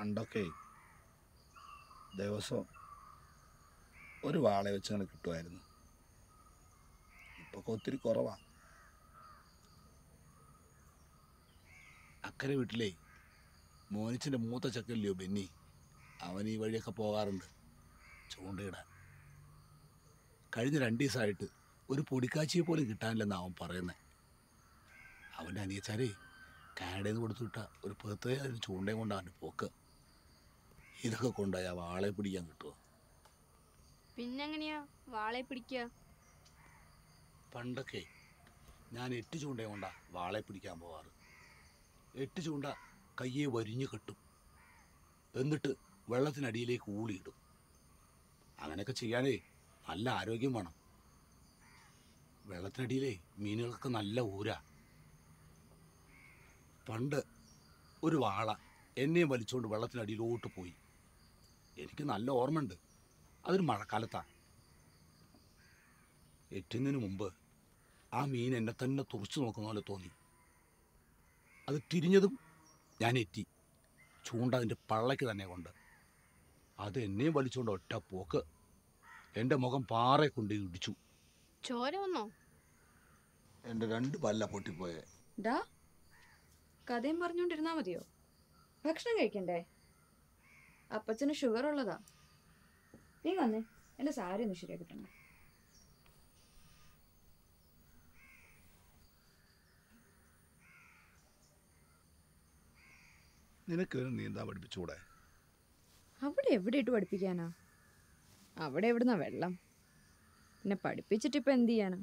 പണ്ടൊക്കെ ദിവസം ഒരു വാള വെച്ചങ്ങനെ കിട്ടുമായിരുന്നു ഇപ്പൊ ഒത്തിരി കുറവാ അക്കരെ വീട്ടിലേ മോനിച്ചിൻ്റെ മൂത്ത ചക്കല്ലയോ ബെന്നി അവൻ ഈ വഴിയൊക്കെ പോകാറുണ്ട് ചൂണ്ടയിടാൻ കഴിഞ്ഞ രണ്ട് ദിവസമായിട്ട് ഒരു പൊടിക്കാച്ചിയെ പോലും കിട്ടാനില്ലെന്ന് അവൻ പറയുന്നത് അവൻ്റെ അനിയച്ചാരേ കാനഡയിൽ നിന്ന് കൊടുത്തു വിട്ട ഒരു പ്രത്യേക ഒരു ചൂണ്ടയും കൊണ്ട് അവൻ്റെ പോക്ക് ഇതൊക്കെ കൊണ്ടുപോയി ആ വാളെ പിടിക്കാൻ കിട്ടുമോ പിന്നെങ്ങനെയാ വാളെ പിടിക്കുക പണ്ടൊക്കെ ഞാൻ എട്ട് ചൂണ്ടയും കൊണ്ടാ വാളെ പിടിക്കാൻ പോവാറ് എട്ട് ചൂണ്ട കയ്യെ വരിഞ്ഞു കെട്ടും എന്നിട്ട് വെള്ളത്തിനടിയിലേക്ക് ഊളിയിടും അങ്ങനെയൊക്കെ ചെയ്യാനേ നല്ല ആരോഗ്യം വേണം വെള്ളത്തിനടിയിലേ മീനുകൾക്ക് നല്ല ഊരാ പണ്ട് ഒരു വാള എന്നെയും വലിച്ചുകൊണ്ട് വെള്ളത്തിനടിയിലോട്ട് പോയി എനിക്ക് നല്ല ഓർമ്മയുണ്ട് അതൊരു മഴക്കാലത്താണ് എറ്റുന്നതിന് മുമ്പ് ആ മീൻ എന്നെ തന്നെ തുറച്ചു നോക്കുന്ന പോലെ തോന്നി അത് തിരിഞ്ഞതും ഞാൻ എത്തി ചൂണ്ട അതിൻ്റെ പള്ളയ്ക്ക് തന്നെ കൊണ്ട് അത് എന്നെയും വലിച്ചുകൊണ്ട് ഒറ്റ പോക്ക് എൻ്റെ മുഖം പാറയെ കൊണ്ട് ഇടിച്ചു ചോര വന്നോ എൻ്റെ രണ്ട് പല്ല പൊട്ടിപ്പോയെ ഡാ കഥയും പറഞ്ഞുകൊണ്ടിരുന്നാ മതിയോ ഭക്ഷണം കഴിക്കണ്ടേ അപ്പച്ചന് ഷുഗർ ഉള്ളതാ നീ വന്നേ എന്റെ സാരി ഒന്ന് ശരിയാക്കിട്ടുണ്ട് നിനക്ക് നീന്താൻ പഠിപ്പിച്ചുകൂടെ അവിടെ എവിടെ ഇട്ട് പഠിപ്പിക്കാനാ അവിടെ എവിടുന്നാ വെള്ളം പിന്നെ പഠിപ്പിച്ചിട്ട് ഇപ്പൊ എന്ത് ചെയ്യാനാ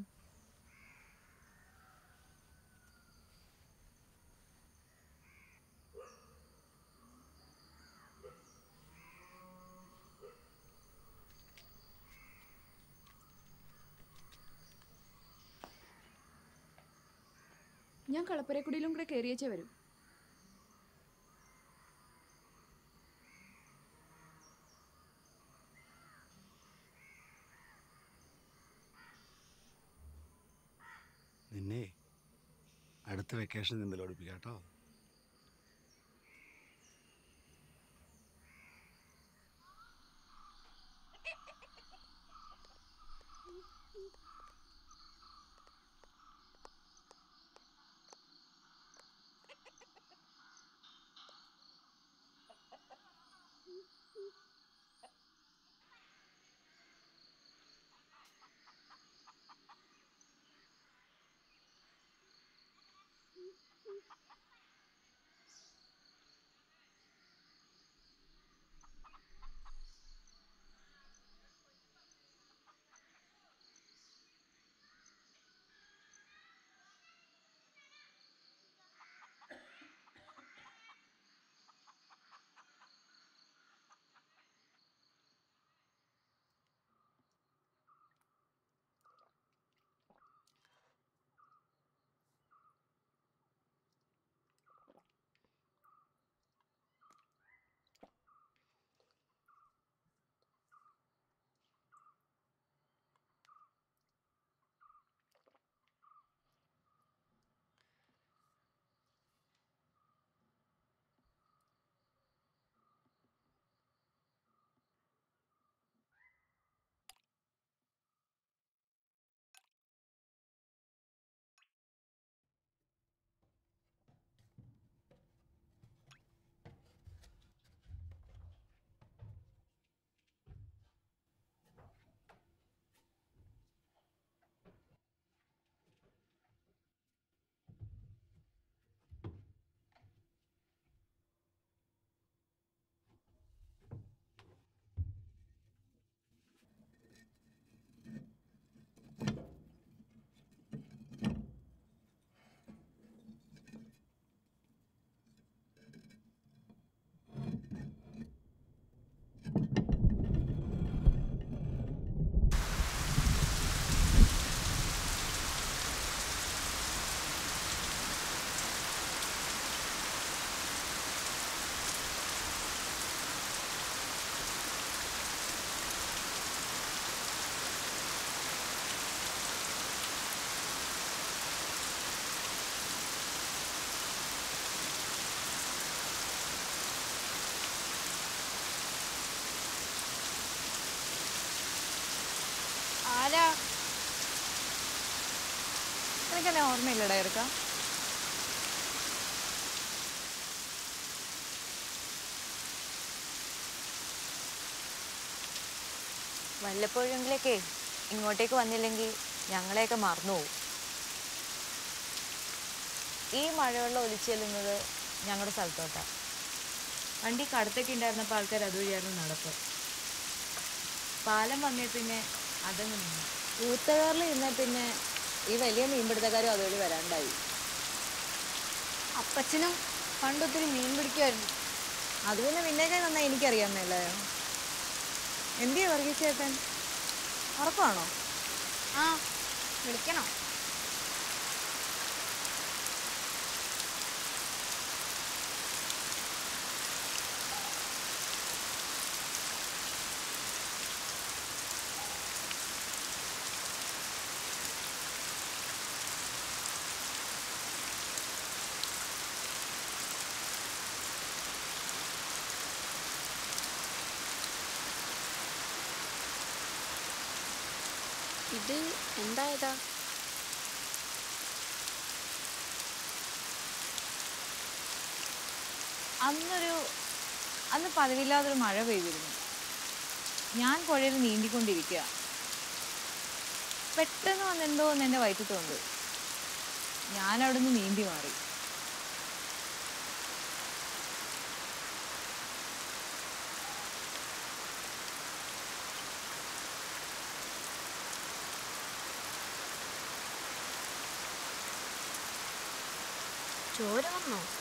ഞാൻ കളപ്പരക്കുടിയിലും കൂടെ കയറിയച്ചേ വരും നിന്നെ അടുത്ത വെക്കേഷൻ നീന്തൽ പഠിപ്പിക്കാം കേട്ടോ നിനക്കെന്നെ ഓർമ്മയില്ലടാ ഇറക്ക വല്ലപ്പോഴെങ്കിലൊക്കെ ഇങ്ങോട്ടേക്ക് വന്നില്ലെങ്കിൽ ഞങ്ങളെയൊക്കെ മറന്നുപോകും ഈ മഴവെള്ളം ഒലിച്ചെല്ലുന്നത് ഞങ്ങളുടെ സ്ഥലത്തോട്ടാണ് വണ്ടി കടത്തൊക്കെ ഉണ്ടായിരുന്നപ്പോൾ ആൾക്കാർ അതുവഴിയായിരുന്നു നടപ്പ് പാലം വന്നേ പിന്നെ അതങ്ങ് നിന്നു ഊത്തകാറിൽ ഇരുന്നാൽ പിന്നെ ഈ വലിയ മീൻപിടുത്തക്കാരും അതുവഴി വരാണ്ടായി അപ്പച്ചനും പണ്ടൊത്തിരി മീൻ പിടിക്കുമായിരുന്നു അത് പിന്നെ പിന്നേക്കെ നന്നായി എനിക്കറിയാമെന്നല്ലേ എന്തിയാ വർഗീസ് ചേട്ടൻ ഉറപ്പാണോ ആ വിളിക്കണോ ഇത് എന്തായതാ അന്നൊരു അന്ന് പതിവില്ലാതൊരു മഴ പെയ്തിരുന്നു ഞാൻ പുഴയിൽ നീന്തിക്കൊണ്ടിരിക്കുക പെട്ടെന്ന് വന്ന് എന്തോ ഒന്ന് എൻ്റെ വയറ്റത്തുണ്ട് ഞാൻ അവിടെ നിന്ന് നീന്തി മാറി ചോര വന്നോ